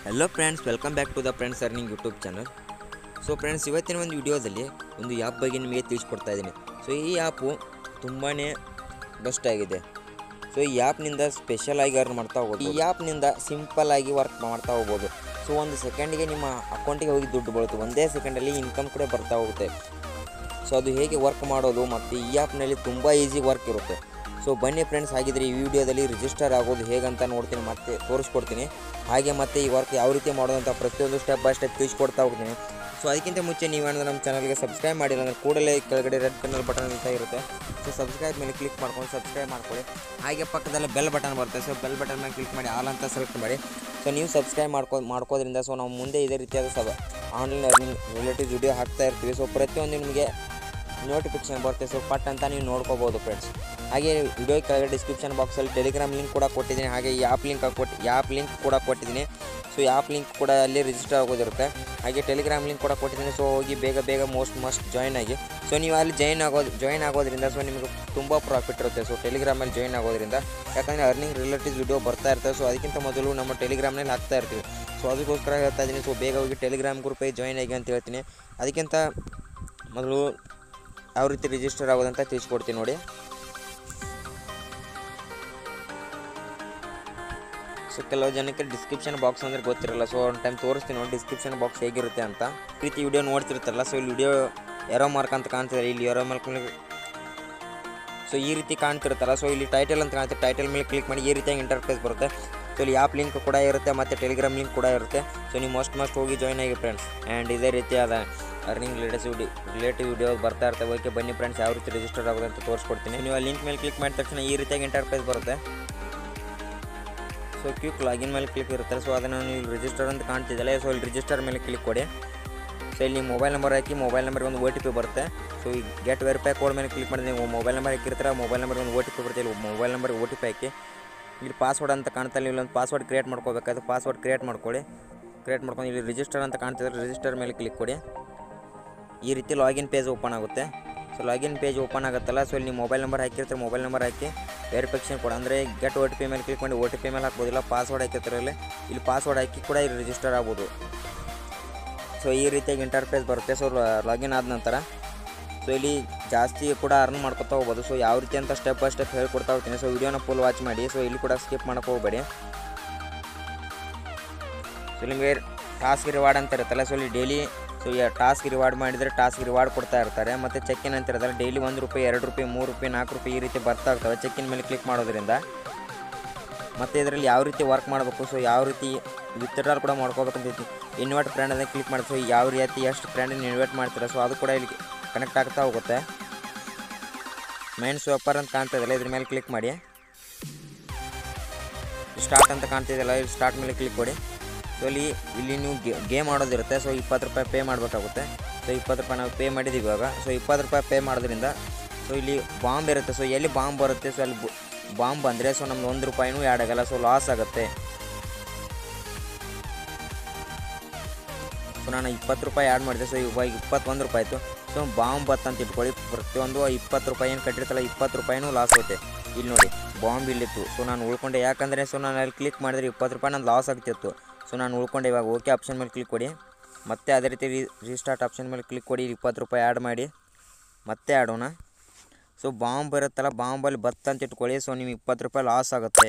hello friends welcome back to the friends earning YouTube channel so friends ಇವತ್ತಿನ ಒಂದು ವಿಡಿಯೋದಲ್ಲಿ ಒಂದು ಆ್ಯಪ್ ಬಗ್ಗೆ ನಿಮಗೆ ತಿಳಿಸ್ಕೊಡ್ತಾ ಇದ್ದೀನಿ ಸೊ ಈ ಆ್ಯಪು ತುಂಬಾ ಬೆಸ್ಟ್ ಆಗಿದೆ ಸೊ ಈ ಆ್ಯಪ್ನಿಂದ ಸ್ಪೆಷಲಾಗಿ ಅರ್ನ್ ಮಾಡ್ತಾ ಹೋಗ್ಬೋದು ಈ ಆ್ಯಪ್ನಿಂದ ಸಿಂಪಲ್ಲಾಗಿ ವರ್ಕ್ ಮಾಡ್ತಾ ಹೋಗ್ಬೋದು ಸೊ ಒಂದು ಸೆಕೆಂಡಿಗೆ ನಿಮ್ಮ ಅಕೌಂಟಿಗೆ ಹೋಗಿ ದುಡ್ಡು ಬರುತ್ತೆ ಒಂದೇ ಸೆಕೆಂಡಲ್ಲಿ ಇನ್ಕಮ್ ಕೂಡ ಬರ್ತಾ ಹೋಗುತ್ತೆ ಸೊ ಅದು ಹೇಗೆ ವರ್ಕ್ ಮಾಡೋದು ಮತ್ತು ಈ ಆ್ಯಪ್ನಲ್ಲಿ ತುಂಬ ಈಸಿ ವರ್ಕ್ ಇರುತ್ತೆ ಸೊ ಬನ್ನಿ ಫ್ರೆಂಡ್ಸ್ ಹಾಗಿದ್ರೆ ಈ ವಿಡಿಯೋದಲ್ಲಿ ರಿಜಿಸ್ಟರ್ ಆಗೋದು ಹೇಗಂತ ನೋಡ್ತೀನಿ ಮತ್ತೆ ತೋರಿಸ್ಕೊಡ್ತೀನಿ ಹಾಗೆ ಮತ್ತೆ ಈ ವರ್ಕ್ ಯಾವ ರೀತಿ ಮಾಡೋದು ಅಂತ ಪ್ರತಿಯೊಂದು ಸ್ಟೆಪ್ ಬೈ ಸ್ಟೆಪ್ ತಿಳಿಸ್ಕೊಡ್ತಾ ಹೋಗ್ತೀನಿ ಸೊ ಅದಕ್ಕಿಂತ ಮುಂಚೆ ನೀವೇನಾದ್ರು ನಮ್ಮ ಚಾನಲ್ಗೆ ಸಬ್ಸ್ಕ್ರೈಬ್ ಮಾಡಿಲ್ಲ ಅಂದರೆ ಕೂಡಲೇ ಕೆಳಗಡೆ ರೆಡ್ ಕಲರ್ ಬಟನ್ ಅಂತ ಇರುತ್ತೆ ಸೊ ಸಬ್ಸ್ಕ್ರೈಬ್ ಮೇಲೆ ಕ್ಲಿಕ್ ಮಾಡ್ಕೊಂಡು ಸಬ್ಸ್ಕ್ರೈಬ್ ಮಾಡ್ಕೊಳ್ಳಿ ಹಾಗೆ ಪಕ್ಕದಲ್ಲಿ ಬೆಲ್ ಬಟನ್ ಬರುತ್ತೆ ಸೊ ಬೆಲ್ ಬಟನ್ ಮೇಲೆ ಕ್ಲಿಕ್ ಮಾಡಿ ಆಲ್ ಅಂತ ಸೆಲೆಕ್ಟ್ ಮಾಡಿ ಸೊ ನೀವು ಸಬ್ಸ್ಕ್ರೈಬ್ ಮಾಡ್ಕೊ ಮಾಡ್ಕೋದ್ರಿಂದ ಸೊ ನಾವು ಮುಂದೆ ಇದೇ ರೀತಿಯಾದ ಸಬ ಆನ್ಲೈನ್ ಅರ್ನಿಂಗ್ ರಿಲೇಟೆಡ್ ವಿಡಿಯೋ ಹಾಕ್ತಾ ಇರ್ತೀವಿ ಸೊ ಪ್ರತಿಯೊಂದು ನಿಮಗೆ ನೋಟಿಫಿಕೇಶನ್ ಬರುತ್ತೆ ಸೊ ಪಟ್ ಅಂತ ನೀವು ನೋಡ್ಕೋಬೋದು ಫ್ರೆಂಡ್ಸ್ ಹಾಗೆ ವಿಡಿಯೋ ಕೆಳಗೆ ಡಿಸ್ಕ್ರಿಪ್ಷನ್ ಬಾಕ್ಸಲ್ಲಿ ಟೆಲಿಗ್ರಾಮ್ ಲಿಂಕ್ ಕೂಡ ಕೊಟ್ಟಿದ್ದೀನಿ ಹಾಗೆ ಈ ಆ್ಯಪ್ ಲಿಂಕ್ ಕೊಟ್ಟು ಈ ಆ್ಯಪ್ ಲಿಂಕ್ ಕೂಡ ಕೊಟ್ಟಿದ್ದೀನಿ ಸೊ ಈ ಆ್ಯಪ್ ಲಿಂಕ್ ಕೂಡ ಅಲ್ಲಿ ರಿಜಿಸ್ಟರ್ ಆಗೋದಿರುತ್ತೆ ಹಾಗೆ ಟೆಲಿಗ್ರಾಮ್ ಲಿಂಕ್ ಕೂಡ ಕೊಟ್ಟಿದ್ದೀನಿ ಸೊ ಹೋಗಿ ಬೇಗ ಬೇಗ ಮೋಸ್ಟ್ ಮಸ್ಟ್ ಜಾಯ್ನ್ ಆಗಿ ಸೊ ನೀವು ಅಲ್ಲಿ ಜಾಯ್ನ್ ಆಗೋದು ಜಾಯ್ನ್ ಆಗೋದ್ರಿಂದ ಸೊ ನಿಮಗೆ ತುಂಬ ಪ್ರಾಫಿಟ್ ಇರುತ್ತೆ ಸೊ ಟೆಲಿಗ್ರಾಮಲ್ಲಿ ಜಾಯ್ನ್ ಆಗೋದ್ರಿಂದ ಯಾಕಂದರೆ ಅರ್ನಿಂಗ್ ರಿಲೇಟೆಡ್ ವಿಡಿಯೋ ಬರ್ತಾ ಇರ್ತವೆ ಸೊ ಅದಕ್ಕಿಂತ ಮೊದಲು ನಮ್ಮ ಟೆಲಿಗ್ರಾಮ್ನಲ್ಲಿ ಹಾಕ್ತಾ ಇರ್ತೀವಿ ಸೊ ಅದಕ್ಕೋಸ್ಕರ ಹೇಳ್ತಾ ಇದ್ದೀನಿ ಸೊ ಬೇಗ ಹೋಗಿ ಟೆಲಿಗ್ರಾಮ್ ಗ್ರೂಪಿಗೆ ಜಾಯ್ನ್ ಆಗಿ ಅಂತ ಹೇಳ್ತೀನಿ ಅದಕ್ಕಿಂತ ಮೊದಲು ಯಾವ ರೀತಿ ರಿಜಿಸ್ಟರ್ ಆಗೋದಂತ ತಿಳಿಸ್ಕೊಡ್ತೀನಿ ನೋಡಿ ಸೊ ಕೆಲವು ಜನಕ್ಕೆ ಡಿಸ್ಕ್ರಿಪ್ಷನ್ ಬಾಕ್ಸ್ ಅಂದರೆ ಗೊತ್ತಿರಲ್ಲ ಸೊ ಒಂದು ಟೈಮ್ ತೋರಿಸ್ತೀನಿ ನೋಡಿ ಡಿಸ್ಕ್ರಿಪ್ಷನ್ ಬಾಕ್ಸ್ ಹೇಗಿರುತ್ತೆ ಅಂತ ಈ ರೀತಿ ವಿಡಿಯೋ ನೋಡ್ತಿರ್ತಾರಲ್ಲ ಸೊ ಇಲ್ಲಿ ವಿಡಿಯೋ ಎರೋ ಮಾರ್ಕ್ ಅಂತ ಕಾಣ್ತಿದೆ ಇಲ್ಲಿ ಎರೋ ಮಾರ್ಕ್ ಮೇಲೆ ಸೊ ಈ ರೀತಿ ಕಾಣ್ತಿರುತ್ತಲ್ಲ ಸೊ ಇಲ್ಲಿ ಟೈಟಲ್ ಅಂತ ಕಾಣುತ್ತೆ ಟೈಟಲ್ ಮೇಲೆ ಕ್ಲಿಕ್ ಮಾಡಿ ಈ ರೀತಿಯಾಗಿ ಇಂಟರ್ಫೇಸ್ ಬರುತ್ತೆ ಸೊ ಇಲ್ಲಿ ಆ್ಯಪ್ ಲಿಂಕ್ ಕೂಡ ಇರುತ್ತೆ ಮತ್ತು ಟೆಲಿಗ್ರಾಮ್ ಲಿಂಕ್ ಕೂಡ ಇರುತ್ತೆ ಸೊ ನೀವು ಮಸ್ಟ್ ಮಸ್ಟ್ ಹೋಗಿ ಜಾಯ್ನ್ ಆಗಿ ಫ್ರೆಂಡ್ಸ್ ಆ್ಯಂಡ್ ಇದೇ ರೀತಿಯಾದ ಅರ್ನಿಂಗ್ ರಿಲೇಟಿವ್ ಡಿ ರಿಲೇಟಿವ್ ವಿಡಿಯೋ ಬರ್ತಾ ಇರ್ತವೆ ಓಕೆ ಬನ್ನಿ ಫ್ರೆಂಡ್ಸ್ ಯಾವ ರೀತಿ ರಿಜಿಸ್ಟರ್ ಆಗೋದು ಅಂತ ತೋರಿಸ್ಕೊಡ್ತೀನಿ ನೀವು ಆ ಲಿಂಕ್ ಮೇಲೆ ಕ್ಲಿಕ್ ಮಾಡಿದ ತಕ್ಷಣ ಈ ರೀತಿಯಾಗಿ ಇಂಟರ್ಫೇಸ್ ಬರುತ್ತೆ ಸೊ ಕ್ವಿಕ್ ಲಾಗಿನ್ ಮೇಲೆ ಕ್ಲಿಕ್ ಇರುತ್ತೆ ಸೊ ಅದನ್ನು ನೀವು ರಿಜಿಸ್ಟರ್ ಅಂತ ಕಾಣ್ತಿದ್ದಲ್ಲ ಸೊ ಇಲ್ಲಿ ರಿಜಿಸ್ಟರ್ ಮೇಲೆ ಕ್ಲಿಕ್ ಕೊಡಿ ಸೊ ಇಲ್ಲಿ ಮೊಬೈಲ್ ನಂಬರ್ ಹಾಕಿ ಮೊಬೈಲ್ ನಂಬರ್ಗೆ ಒಂದು ಓ ಟಿ ಪಿ ಬರುತ್ತೆ ಸೊ ಈ ಗೆಟ್ ವೆರಿಫೈ ಕೋಡ್ ಮೇಲೆ ಕ್ಲಿಕ್ ಮಾಡಿ ನೀವು ಮೊಬೈಲ್ ನಂಬರ್ ಹಾಕಿರ್ತಾರೆ ಮೊಬೈಲ್ ನಂಬರ್ಗೆ ಒಂದು ಓ ಟಿ ಪಿ ಬರುತ್ತೆ ಇಲ್ಲಿ mobile number O T P ಹಾಕಿ ಇಲ್ಲಿ ಪಾಸ್ವರ್ಡ್ ಅಂತ ಕಾಣ್ತಾ ಇಲ್ಲ ಇಲ್ಲೊಂದು ಪಾಸ್ವರ್ಡ್ ಕ್ರಿಯೇಟ್ ಮಾಡ್ಕೋಬೇಕಾದ್ರೆ ಪಾಸ್ವರ್ಡ್ ಕ್ರಿಯೇಟ್ ಮಾಡ್ಕೊಳ್ಳಿ ಕ್ರಿಯೇಟ್ ಮಾಡ್ಕೊಂಡು ಇಲ್ಲಿ ರಿಜಿಸ್ಟರ್ ಅಂತ ಕಾಣ್ತಿದ್ರೆ ರಿಜಿಸ್ಟರ್ ಮೇಲೆ ಕ್ಲಿಕ್ ಕೊಡಿ ಈ ರೀತಿ ಲಾಗಿನ್ ಪೇಜ್ ಓಪನ್ ಆಗುತ್ತೆ ಸೊ ಲಾಗಿನ್ ಪೇಜ್ ಓಪನ್ ಆಗುತ್ತಲ್ಲ ಸೊ ಇಲ್ಲಿ ನೀವು ಮೊಬೈಲ್ ನಂಬರ್ ಹಾಕಿರ್ತಾರೆ ಮೊಬೈಲ್ ನಂಬರ್ ಹಾಕಿ ವೆರಿಫಿಕೇಷನ್ ಕೂಡ ಅಂದರೆ ಗೆಟ್ ಓ ಟಿ ಪಿ ಮೇಲೆ ಕ್ಲಿಕ್ ಮಾಡಿ ಓ ಟಿ ಪಿ ಮೇಲೆ ಹಾಕ್ಬೋದಿಲ್ಲ ಪಾಸ್ವರ್ಡ್ ಹಾಕಿರ್ತಾರೆ ಇಲ್ಲಿ ಇಲ್ಲಿ ಪಾಸ್ವರ್ಡ್ ಹಾಕಿ ಕೂಡ ಇಲ್ಲಿ ರಿಜಿಸ್ಟರ್ ಆಗ್ಬೋದು ಸೊ ಈ ರೀತಿಯಾಗಿ ಇಂಟರ್ಫೇಸ್ ಬರುತ್ತೆ ಸೊ ಲಾಗಿನ್ ಆದ ನಂತರ ಸೊ ಇಲ್ಲಿ ಜಾಸ್ತಿ ಕೂಡ ಅರ್ನ್ ಮಾಡ್ಕೊತಾ ಹೋಗ್ಬೋದು ಸೊ ಯಾವ ರೀತಿ ಅಂತ ಸ್ಟೆಪ್ ಬೈ ಸ್ಟೆಪ್ ಹೇಳ್ಕೊಡ್ತಾ ಹೋಗ್ತೀನಿ ಸೊ ವಿಡಿಯೋನ ಫುಲ್ ವಾಚ್ ಮಾಡಿ ಸೊ ಇಲ್ಲಿ ಕೂಡ ಸ್ಕಿಪ್ ಮಾಡೋಕೆ ಹೋಗಬೇಡಿ ಸೊ ನಿಮಗೆ ಟಾಸ್ಕ್ ರಿವಾರ್ಡ್ ಅಂತ ಇರುತ್ತಲ್ಲ ಸೊ ಇಲ್ಲಿ ಡೈಲಿ ಸೊ ಈ ಟಾಸ್ಕ್ ರಿವಾರ್ಡ್ ಮಾಡಿದರೆ ಟಾಸ್ಕ್ ರಿವಾರ್ಡ್ ಕೊಡ್ತಾ ಇರ್ತಾರೆ ಮತ್ತು ಚೆಕ್ಕಿನ್ ಅಂತ ಇರುತ್ತಲ್ಲ ಡೈಲಿ ಒಂದು ರೂಪಾಯಿ ಎರಡು ರೂಪಾಯಿ ಮೂರು ರೂಪಾಯಿ ನಾಲ್ಕು ರೂಪಾಯಿ ಈ ರೀತಿ ಬರ್ತಾ ಇರ್ತವೆ ಚೆಕ್ಕಿನ ಮೇಲೆ ಕ್ಲಿಕ್ ಮಾಡೋದ್ರಿಂದ ಮತ್ತು ಇದರಲ್ಲಿ ಯಾವ ರೀತಿ ವರ್ಕ್ ಮಾಡಬೇಕು ಸೊ ಯಾವ ರೀತಿ ವಿತ್ಡ್ರಾಲ್ ಕೂಡ ಮಾಡ್ಕೋಬೇಕಂತ ಇನ್ವರ್ಟ್ ಫ್ರೆಂಡ್ ಅದೇ ಕ್ಲಿಕ್ ಮಾಡಿ ಸೊ ಯಾವ ರೀತಿ ಎಷ್ಟು ಫ್ರೆಂಡನ್ನು ಇನ್ವೈಟ್ ಮಾಡ್ತಾರೆ ಸೊ ಅದು ಕೂಡ ಇಲ್ಲಿ ಕನೆಕ್ಟ್ ಆಗ್ತಾ ಹೋಗುತ್ತೆ ಮೈನ್ ಸ್ವಪರ್ ಅಂತ ಕಾಣ್ತಿದೆಯಲ್ಲ ಇದ್ರ ಮೇಲೆ ಕ್ಲಿಕ್ ಮಾಡಿ ಸ್ಟಾರ್ಟ್ ಅಂತ ಕಾಣ್ತಿದೆಯಲ್ಲ ಇಲ್ಲಿ ಸ್ಟಾರ್ಟ್ ಮೇಲೆ ಕ್ಲಿಕ್ ಕೊಡಿ ಸೊ ಇಲ್ಲಿ ಇಲ್ಲಿ ನೀವು ಗೇಮ್ ಆಡೋದಿರುತ್ತೆ ಸೊ ಇಪ್ಪತ್ತು ರೂಪಾಯಿ ಪೇ ಮಾಡಬೇಕಾಗುತ್ತೆ ಸೊ ಇಪ್ಪತ್ತು ರೂಪಾಯಿ ನಾವು ಪೇ ಮಾಡಿದ್ದೀವಿ ಇವಾಗ ಸೊ ಇಪ್ಪತ್ತು ರೂಪಾಯಿ ಪೇ ಮಾಡೋದ್ರಿಂದ ಸೊ ಇಲ್ಲಿ ಬಾಂಬ್ ಇರುತ್ತೆ ಸೊ ಎಲ್ಲಿ ಬಾಂಬ್ ಬರುತ್ತೆ ಸೊ ಅಲ್ಲಿ ಬಾಂಬ್ ಬಂದರೆ ಸೊ ನಮ್ದು ಒಂದು ರೂಪಾಯಿನೂ ಆ್ಯಡ್ ಆಗಲ್ಲ ಸೊ ಲಾಸ್ ಆಗುತ್ತೆ ಸೊ ನಾನು ಇಪ್ಪತ್ತು ರೂಪಾಯಿ ಆ್ಯಡ್ ಮಾಡಿದೆ ಸೊ ಇವಾಗ ಇಪ್ಪತ್ತೊಂದು ರೂಪಾಯಿ ಆಯಿತು ಸೊ ಬಾಂಬ್ ಬತ್ ಅಂತ ಇಟ್ಕೊಳ್ಳಿ ಪ್ರತಿಯೊಂದು ಇಪ್ಪತ್ತು ರೂಪಾಯಿ ಏನು ಕಟ್ಟಿರ್ತಲ್ಲ ಇಪ್ಪತ್ತು ರೂಪಾಯಿನೂ ಲಾಸ್ ಹೋಗುತ್ತೆ ಇಲ್ಲಿ ನೋಡಿ ಬಾಂಬ್ ಇಲ್ಲಿತ್ತು ಸೊ ನಾನು ಉಳ್ಕೊಂಡೆ ಯಾಕಂದರೆ ಸೊ ನಾನು ಅಲ್ಲಿ ಕ್ಲಿಕ್ ಮಾಡಿದ್ರೆ ಇಪ್ಪತ್ತು ರೂಪಾಯಿ ನಾನು ಲಾಸ್ ಆಗ್ತಿತ್ತು ಸೊ ನಾನು ಉಳ್ಕೊಂಡೆ ಇವಾಗ ಓಕೆ ಆಪ್ಷನ್ ಮೇಲೆ ಕ್ಲಿಕ್ ಕೊಡಿ ಮತ್ತೆ ಅದೇ ರೀತಿ ರೀಸ್ಟಾರ್ಟ್ ಆಪ್ಷನ್ ಮೇಲೆ ಕ್ಲಿಕ್ ಕೊಡಿ ಇಪ್ಪತ್ತು ರೂಪಾಯಿ ಆ್ಯಡ್ ಮಾಡಿ ಮತ್ತೆ ಆಡೋಣ ಸೊ ಬಾಂಬ್ ಇರುತ್ತಲ್ಲ ಬಾಂಬಲ್ಲಿ ಬತ್ತ ಅಂತ ಇಟ್ಕೊಳ್ಳಿ ಸೊ ನಿಮ್ಗೆ ಇಪ್ಪತ್ತು ರೂಪಾಯಿ ಲಾಸ್ ಆಗುತ್ತೆ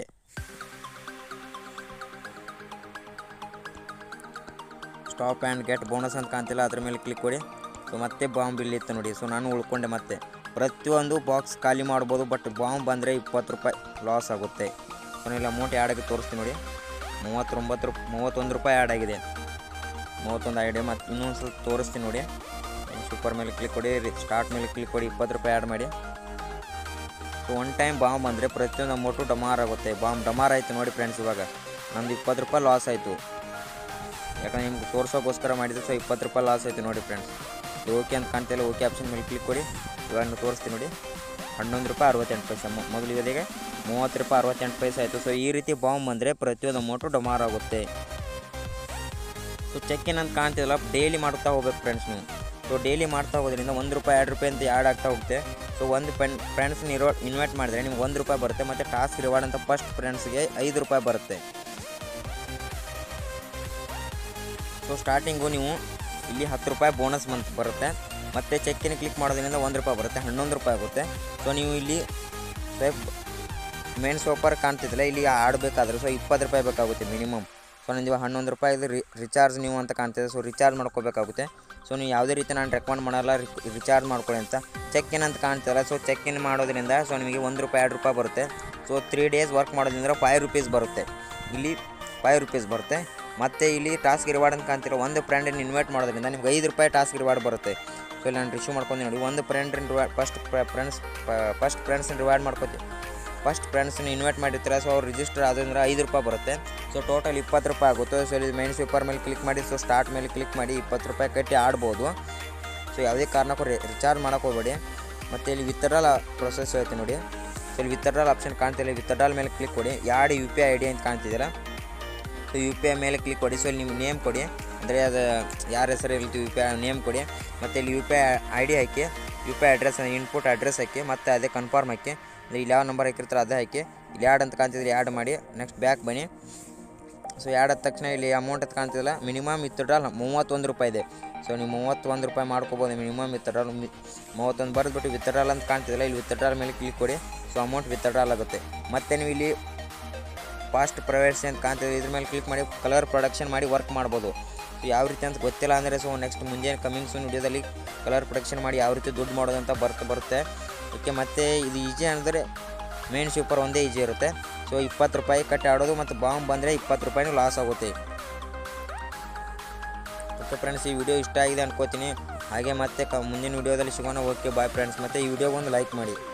ಸ್ಟಾಪ್ ಆ್ಯಂಡ್ ಗೆಟ್ ಬೋನಸ್ ಅಂತ ಕಾಣ್ತಿಲ್ಲ ಅದ್ರ ಮೇಲೆ ಕ್ಲಿಕ್ ಕೊಡಿ ಸೊ ಮತ್ತೆ ಬಾಂಬ್ ಇಲ್ಲಿತ್ತು ನೋಡಿ ಸೊ ನಾನು ಉಳ್ಕೊಂಡೆ ಮತ್ತೆ ಪ್ರತಿಯೊಂದು ಬಾಕ್ಸ್ ಖಾಲಿ ಮಾಡ್ಬೋದು ಬಟ್ ಬಾಂಬ್ ಬಂದರೆ ಇಪ್ಪತ್ತು ರೂಪಾಯಿ ಲಾಸ್ ಆಗುತ್ತೆ ಸೊ ಇಲ್ಲಿ ಅಮೌಂಟ್ ಆ್ಯಡ್ ಆಗಿ ತೋರಿಸ್ತೀನಿ ನೋಡಿ ಮೂವತ್ತೊಂಬತ್ತು ರೂಪಾಯಿ ಮೂವತ್ತೊಂದು ರೂಪಾಯಿ ಆ್ಯಡ್ ಆಗಿದೆ ಮೂವತ್ತೊಂದು ಆ್ಯಡ್ ಮತ್ತು ಇನ್ನೊಂದು ಸ್ವಲ್ಪ ತೋರಿಸ್ತೀನಿ ನೋಡಿ ಸೂಪರ್ ಮೇಲೆ ಕ್ಲಿಕ್ ಕೊಡಿ ಸ್ಟಾರ್ಟ್ ಮೇಲೆ ಕ್ಲಿಕ್ ಕೊಡಿ ಇಪ್ಪತ್ತು ರೂಪಾಯಿ ಆ್ಯಡ್ ಮಾಡಿ ಸೊ ಒನ್ ಟೈಮ್ ಬಾಂಬ್ ಅಂದರೆ ಪ್ರತಿಯೊಂದು ಅಮೌಂಟು ಡಮಾರ್ ಆಗುತ್ತೆ ಬಾಂಬ್ ಡಮಾರ್ ಆಯಿತು ನೋಡಿ ಫ್ರೆಂಡ್ಸ್ ಇವಾಗ ನಮ್ದು ಇಪ್ಪತ್ತು ರೂಪಾಯಿ ಲಾಸ್ ಆಯಿತು ಯಾಕಂದ್ರೆ ನಿಮ್ಗೆ ತೋರಿಸೋಕ್ಕೋಸ್ಕರ ಮಾಡಿದ್ರೆ ಸೊ ಇಪ್ಪತ್ತು ರೂಪಾಯಿ ಲಾಸ್ ಆಯಿತು ನೋಡಿ ಫ್ರೆಂಡ್ಸ್ ಇದು ಓಕೆ ಅಂತ ಕಾಣ್ತಿಲ್ಲ ಓಕೆ ಆಪ್ಷನ್ ಮೇಲೆ ಕ್ಲಿಕ್ ಕೊಡಿ ಇವಾಗ ನೀವು ತೋರಿಸ್ತೀನಿ ನೋಡಿ ಹನ್ನೊಂದು ರೂಪಾಯಿ ಅರವತ್ತೆಂಟು ಪೈಸೆ ಮೊದಲು ಇವತ್ತಿಗೆ ಮೂವತ್ತು ರೂಪಾಯಿ ಅರವತ್ತೆಂಟು ಪೈಸೆ ಆಯಿತು ಸೊ ಈ ರೀತಿ ಬಾಂಬ್ ಬಂದರೆ ಪ್ರತಿಯೊಂದು ಅಮೌಂಟು ಡಮಾರ್ ಆಗುತ್ತೆ ಸೊ ಚೆಕ್ಕಿನ್ ಅಂತ ಕಾಣ್ತಿಲ್ಲ ಡೈಲಿ ಮಾಡ್ತಾ ಹೋಗ್ಬೇಕು ಫ್ರೆಂಡ್ಸ್ ನೀವು ಸೊ ಡೈಲಿ ಮಾಡ್ತಾ ಹೋಗೋದ್ರಿಂದ ಒಂದು ರೂಪಾಯಿ ಎರಡು ರೂಪಾಯಿ ಅಂತ ಆ್ಯಡ್ ಆಗ್ತಾ ಹೋಗುತ್ತೆ ಸೊ ಒಂದು ಪೆನ್ ಫ್ರೆಂಡ್ಸ್ನ ಇರೋ ಇನ್ವೈಟ್ ಮಾಡಿದ್ರೆ ನಿಮ್ಗೆ ಒಂದು ರೂಪಾಯಿ ಬರುತ್ತೆ ಮತ್ತು ಟಾಸ್ಕ್ ರಿವಾರ್ಡ್ ಅಂತ ಫಸ್ಟ್ ಫ್ರೆಂಡ್ಸ್ಗೆ ಐದು ರೂಪಾಯಿ ಬರುತ್ತೆ ಸೊ ಸ್ಟಾರ್ಟಿಂಗು ನೀವು ಇಲ್ಲಿ ಹತ್ತು ರೂಪಾಯಿ ಬೋನಸ್ ಮಂತ್ ಬರುತ್ತೆ ಮತ್ತು ಚೆಕ್ಕಿನ ಕ್ಲಿಕ್ ಮಾಡೋದ್ರಿಂದ ಒಂದು ರೂಪಾಯಿ ಬರುತ್ತೆ ಹನ್ನೊಂದು ರೂಪಾಯಿ ಆಗುತ್ತೆ ಸೊ ನೀವು ಇಲ್ಲಿ ಸ್ವೈಪ್ ಮೇನ್ ಸೋಪರ್ ಕಾಣ್ತಿದ್ದಿಲ್ಲ ಇಲ್ಲಿ ಆಡಬೇಕಾದ್ರೆ ಸೊ ಇಪ್ಪತ್ತು ರೂಪಾಯಿ ಬೇಕಾಗುತ್ತೆ ಮಿನಿಮಮ್ ಸೊ ನೀವು ಹನ್ನೊಂದು ರೂಪಾಯಿದು ರಿ ರಿಚಾರ್ಜ್ ನೀವು ಅಂತ ಕಾಣ್ತಿದೆ ಸೊ ರಿಚಾರ್ಜ್ ಮಾಡ್ಕೋಬೇಕಾಗುತ್ತೆ ಸೊ ನೀವು ಯಾವುದೇ ರೀತಿ ನಾನು ರೆಕಮೆಂಡ್ ಮಾಡಲ್ಲ ರಿಚಾರ್ಜ್ ಮಾಡ್ಕೊಳ್ಳಿ ಅಂತ ಚೆಕ್ ಇನ್ ಅಂತ ಕಾಣ್ತಿಲ್ಲ ಸೊ ಚೆಕ್ ಇನ್ ಮಾಡೋದ್ರಿಂದ ಸೊ ನಿಮಗೆ ಒಂದು ರೂಪಾಯಿ ಎರಡು ರೂಪಾಯಿ ಬರುತ್ತೆ ಸೊ ತ್ರೀ ಡೇಸ್ ವರ್ಕ್ ಮಾಡೋದ್ರಿಂದ ಫೈವ್ ರುಪೀಸ್ ಬರುತ್ತೆ ಇಲ್ಲಿ ಫೈವ್ ರುಪೀಸ್ ಬರುತ್ತೆ ಮತ್ತು ಇಲ್ಲಿ ಟಾಸ್ಕ್ ರಿವಾರ್ಡ್ ಅಂತ ಕಾಣ್ತಿರೋ ಒಂದು ಫ್ರೆಂಡನ್ನು ಇನ್ವೈಟ್ ಮಾಡೋದ್ರಿಂದ ನಿಮ್ಗೆ ಐದು ರೂಪಾಯಿ ಟಾಸ್ಕ್ ರಿವಾರ್ಡ್ ಬರುತ್ತೆ ಸೊ ಇಲ್ಲಿ ನಾನು ರಿಶ್ಯೂ ಮಾಡ್ಕೊಂಡು ನೋಡಿ ಒಂದು friend reward first friends first ಫ್ರೆಂಡ್ಸ್ನ ರಿವಾರ್ಡ್ ಮಾಡ್ಕೋತೀವಿ ಫಸ್ಟ್ ಫ್ರೆಂಡ್ಸ್ನ ಇನ್ವೈಟ್ ಮಾಡಿರ್ತೀರ ಸೊ ಅವ್ರು ರಿಜಿಸ್ಟರ್ ಆದ್ರಿಂದ ಐದು ರೂಪಾಯಿ ಬರುತ್ತೆ ಸೊ ಟೋಟಲ್ ಇಪ್ಪತ್ತು ರೂಪಾಯಿ ಆಗುತ್ತೆ ಸೊ ಇಲ್ಲಿ ಮೈನ್ ಸ್ವೀಪರ್ ಮೇಲೆ ಕ್ಲಿಕ್ ಮಾಡಿ ಸೊ ಸ್ಟಾರ್ಟ್ ಮೇಲೆ ಕ್ಲಿಕ್ ಮಾಡಿ ಇಪ್ಪತ್ತು ರೂಪಾಯಿ ಕಟ್ಟಿ ಆಡ್ಬೋದು ಸೊ ಯಾವುದೇ ಕಾರಣಕ್ಕೂ ರಿಚಾರ್ಜ್ ಮಾಡೋಕೆ ಹೋಗಬೇಡಿ ಮತ್ತು ಇಲ್ಲಿ ವಿತ್ಡ್ರಾಲ್ ಪ್ರೊಸೆಸ್ ಹೇಳ್ತೀನಿ ನೋಡಿ ಸೊ ಇಲ್ಲಿ ವಿತ್ಡ್ರಾಲ್ ಆಪ್ಷನ್ ಕಾಣ್ತಿಲ್ಲ ವಿತ್ಡ್ರಾಲ್ ಮೇಲೆ ಕ್ಲಿಕ್ ಕೊಡಿ add U P I I D ಅಂತ ಕಾಣ್ತಿದ್ದೀರಾ ಸೊ ಯು ಪಿ ಐ ಮೇಲೆ ಕ್ಲಿಕ್ ಕೊಡಿ ಸೊ ಇಲ್ಲಿ ನೀವು ನೇಮ್ ಕೊಡಿ ಅಂದರೆ ಅದು ಯಾರ ಹೆಸರು ಇರ್ತೀವಿ ಯು ಪಿ ಐ ನೇಮ್ ಕೊಡಿ ಮತ್ತು ಇಲ್ಲಿ U P I I D ಹಾಕಿ U P I address input address ಹಾಕಿ ಮತ್ತು ಅದೇ ಕನ್ಫರ್ಮ್ ಹಾಕಿ ಅಂದರೆ ಇಲ್ಲಿ ಯಾವ ನಂಬರ್ ಹಾಕಿರ್ತಾರೆ ಅದೇ ಹಾಕಿ ಇಲ್ಲಿ ಆ್ಯಡ್ ಅಂತ ಕಾಣ್ತಿದ್ರೆ ಆ್ಯಡ್ ಮಾಡಿ ನೆಕ್ಸ್ಟ್ ಬ್ಯಾಕ್ ಬನ್ನಿ ಸೊ ಆ್ಯಡ್ ಆದ ತಕ್ಷಣ ಇಲ್ಲಿ ಅಮೌಂಟ್ ಅಂತ ಕಾಣ್ತಿಲ್ಲ ಮಿನಿಮಮ್ ವಿತ್ಡ್ರಾಲ್ ಮೂವತ್ತೊಂದು ರೂಪಾಯಿ ಇದೆ ಸೊ ನೀವು ಮೂವತ್ತೊಂದು ರೂಪಾಯಿ ಮಾಡ್ಕೋಬೋದು ಮಿನಿಮಮ್ ವಿತ್ಡ್ರಾಲ್ ಮೂವತ್ತೊಂದು ಬರೆದ್ಬಿಟ್ಟು ವಿತ್ಡ್ರಾಲ್ ಅಂತ ಕಾಣ್ತಿಲ್ಲ ಇಲ್ಲಿ ವಿತ್ಡ್ರಾಲ್ ಮೇಲೆ ಕ್ಲಿಕ್ ಕೊಡಿ ಸೊ ಅಮೌಂಟ್ ವಿತ್ಡ್ರಾಲ್ ಆಗುತ್ತೆ ಮತ್ತು ನೀವು ಇಲ್ಲಿ ಫಾಸ್ಟ್ ಪ್ರೈವೇಟ್ಸ್ ಅಂತ ಕಾಣ್ತಿದೆ ಇದ್ರ ಮೇಲೆ ಕ್ಲಿಕ್ ಮಾಡಿ ಕಲರ್ ಪ್ರೊಡಕ್ಷನ್ ಮಾಡಿ ವರ್ಕ್ ಮಾಡ್ಬೋದು ಸೊ ಯಾವ ರೀತಿ ಅಂತ ಗೊತ್ತಿಲ್ಲ ಅಂದರೆ ಸೊ ನೆಕ್ಸ್ಟ್ ಮುಂಜಾನೆ ಕಮಿಂಗ್ ಸೂನ್ ವಿಡಿಯೋದಲ್ಲಿ ಕಲರ್ ಪ್ರೊಡಕ್ಷನ್ ಮಾಡಿ ಯಾವ ರೀತಿ ದುಡ್ಡು ಮಾಡೋದು ಅಂತ ಬರ್ತಾ ಬರುತ್ತೆ ಓಕೆ ಮತ್ತು ಇದು ಈಜಿ ಅಂದರೆ ಮೇನ್ ಸೂಪರ್ ಒಂದೇ ಈಜಿ ಇರುತ್ತೆ ಸೊ ಇಪ್ಪತ್ತು ರೂಪಾಯಿ ಕಟ್ಟಿ ಆಡೋದು ಮತ್ತು ಬಾಂಬ್ ಬಂದರೆ ಇಪ್ಪತ್ತು ರೂಪಾಯಿನೂ ಲಾಸ್ ಆಗುತ್ತೆ ಓಕೆ ಫ್ರೆಂಡ್ಸ್ ಈ ವಿಡಿಯೋ ಇಷ್ಟ ಆಗಿದೆ ಅನ್ಕೋತೀನಿ ಹಾಗೆ ಮತ್ತೆ ಕ ಮುಂದಿನ ವಿಡಿಯೋದಲ್ಲಿ ಸಿಗೋಣ ಓಕೆ ಬಾಯ್ ಫ್ರೆಂಡ್ಸ್ ಮತ್ತು ಈ ವಿಡಿಯೋಗೊಂದು ಲೈಕ್ ಮಾಡಿ